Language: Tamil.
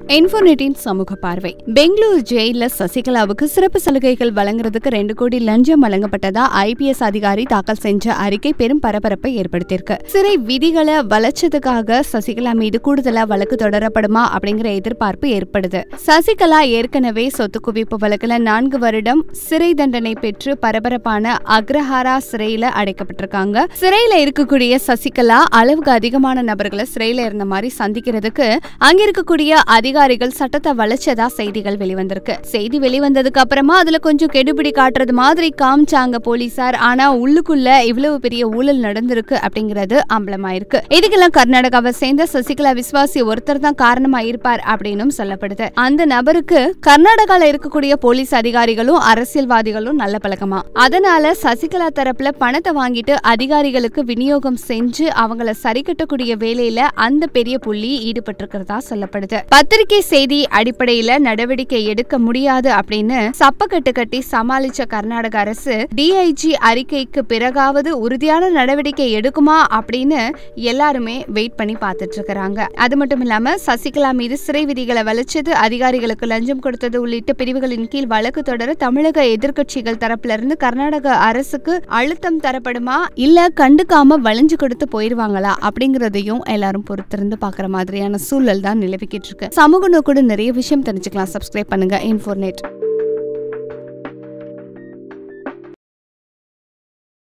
இன்ஃபோநெட்டின் சமூக பார்வை பெங்களூரு ஜெயில சசிகலாவுக்கு சிறப்பு சலுகைகள் வழங்குறதுக்கு ரெண்டு கோடி லஞ்சம் வழங்கப்பட்டதா ஐபிஎஸ் அதிகாரி தாக்கல் செஞ்ச அறிக்கை பெரும் பரபரப்பை ஏற்படுத்தியிருக்கு சிறை விதிகளை வளைச்சதுக்காக சசிகலா மீது கூடுதலா வழக்கு தொடரப்படுமா அப்படிங்கிற எதிர்பார்ப்பு ஏற்படுது சசிகலா ஏற்கனவே சொத்து குவிப்பு வழக்குல நான்கு வருடம் சிறை தண்டனை பெற்று பரபரப்பான அக்ரஹாரா சிறையில அடைக்கப்பட்டிருக்காங்க சிறையில இருக்கக்கூடிய சசிகலா அளவுக்கு அதிகமான நபர்களை சிறையில இருந்த மாதிரி சந்திக்கிறதுக்கு அங்க இருக்கக்கூடிய அதிகாரிகள் சட்டத்தை வளைச்சதா செய்திகள் வெளிவந்திருக்கு செய்தி வெளிவந்ததுக்கு அப்புறமா அதுல கொஞ்சம் கெடுபிடி காட்டுறது மாதிரி காமிச்சாங்க போலீசார் ஆனா உள்ளுக்குள்ள இவ்வளவு பெரிய ஊழல் நடந்திருக்கு அப்படிங்கிறது அம்பலமாயிருக்கு இதுக்கெல்லாம் கர்நாடகாவை சேர்ந்த சசிகலா விஸ்வாசி ஒருத்தர் தான் காரணமா இருப்பார் அப்படின்னும் சொல்லப்படுது அந்த நபருக்கு கர்நாடகால இருக்கக்கூடிய போலீஸ் அதிகாரிகளும் அரசியல்வாதிகளும் நல்ல பழக்கமா அதனால சசிகலா தரப்புல பணத்தை வாங்கிட்டு அதிகாரிகளுக்கு விநியோகம் செஞ்சு அவங்கள சரி கட்டக்கூடிய வேலையில அந்த பெரிய புள்ளி ஈடுபட்டிருக்கிறதா சொல்லப்படுது பத்திரிகை செய்தி அடிப்படையில நடவடிக்கை எடுக்க முடியாது அப்படின்னு சப்பக்கட்டு கட்டி சமாளிச்ச கர்நாடக அரசு டிஐஜி அறிக்கைக்கு பிறகாவது உறுதியான நடவடிக்கை எடுக்குமா அப்படின்னு எல்லாருமே வெயிட் பண்ணி பார்த்துட்டு இருக்கிறாங்க அது மட்டும் இல்லாம சசிகலா மீது சிறை விதிகளை வளைச்சது அதிகாரிகளுக்கு லஞ்சம் கொடுத்தது உள்ளிட்ட பிரிவுகளின் கீழ் வழக்கு தொடர தமிழக எதிர்க்கட்சிகள் தரப்புல இருந்து கர்நாடக அரசுக்கு அழுத்தம் தரப்படுமா இல்ல கண்டுக்காம வளைஞ்சு கொடுத்து போயிருவாங்களா அப்படிங்கறதையும் எல்லாரும் பொறுத்திருந்து பாக்குற மாதிரியான சூழல் தான் நிலவிக்கிட்டு இருக்கு சமூக நோக்கோடு நிறைய விஷயம் தெரிஞ்சுக்கலாம் சப்ஸ்கிரைப் பண்ணுங்க இன்ஃபோர்நெட்